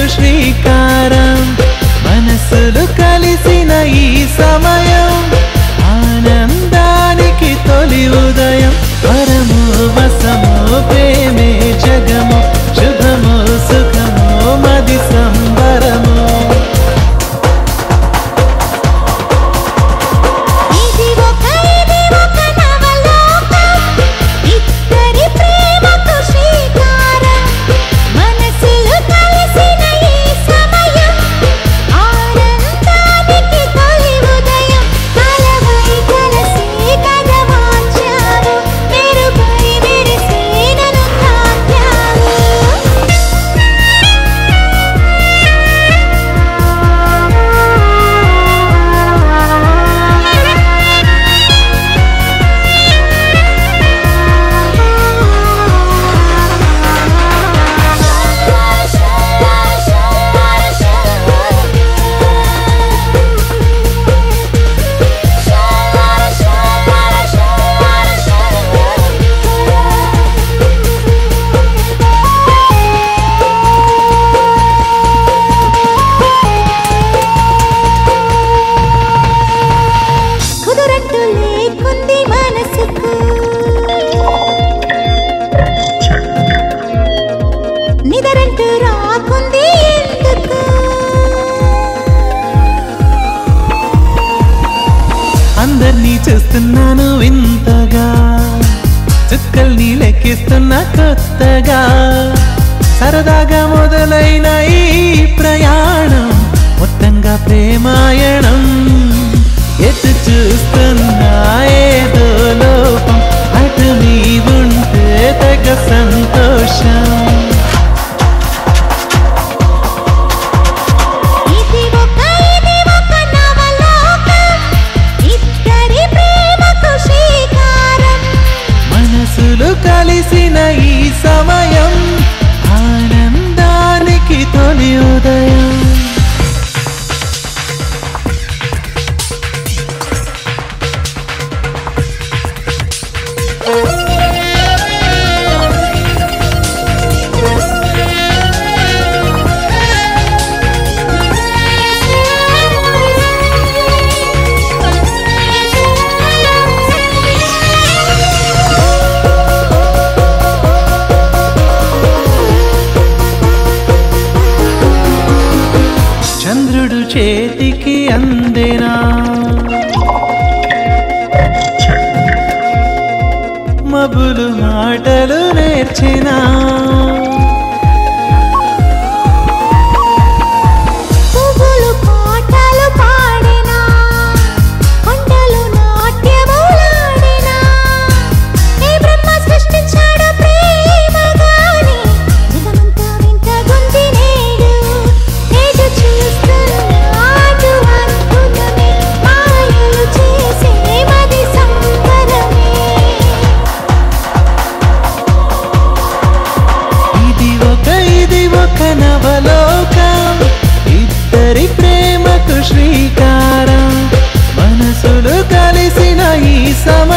శ్రీకారం మనసులు కలిసిన ఈ సమయం ఆనందానికి తొలి ఉదయం వరము వసము ప్రేమే జగము శుభము సుఖము మది సంబరము ఇది ఒక ఇది ఒక నవలోకం ఇద్దరి ప్రేమకు శ్రీకారం మనసులు కలిసిన ఈ సమయం ఆనందానికి తొలి ఉదయం కలవై కలసి కథ మార్చావు మెరుపై మెరిసే నన్ను కుదురట్టు లేకుంది మనసుకు నిదరంటూ రాకుంది ఎందుకు అందరినీ చూస్తున్నాను వింతగా చుక్కల్ని లెక్కిస్తున్నా కొత్తగా సరదాగా మొదలైన ఈ ప్రయాణం మొత్తంగా ప్రేమాయణం ఎటు చూస్తున్నా ఏదో లోపం అటు నీ ఉంటే తెగ సంతోషం ఇది ఒక ఇది ఒక నవలోకం ఇద్దరి ప్రేమకు శ్రీకారం మనసులు కలిసిన ఈ సమయం ఆనందానికి తొలి ఉదయం చంద్రుడు చేతికి అందేనా మబులు మాటలు నేర్చినా పువ్వులు పాటలు పాడినా కొండలు నాట్యములాడినా ఏ బ్రహ్మ సృష్టించాడు ప్రేమగాని జగమంతా వింత గుంది నేడు ఎటు చూస్తున్నా అటు అద్భుతమే మాయలు చేసే మది సంబరమే ఇది ఒక ఇది ఒక నవలోకం ఇద్దరి ప్రేమకు శ్రీకారం మనసులు కలిసిన ఈ సమయం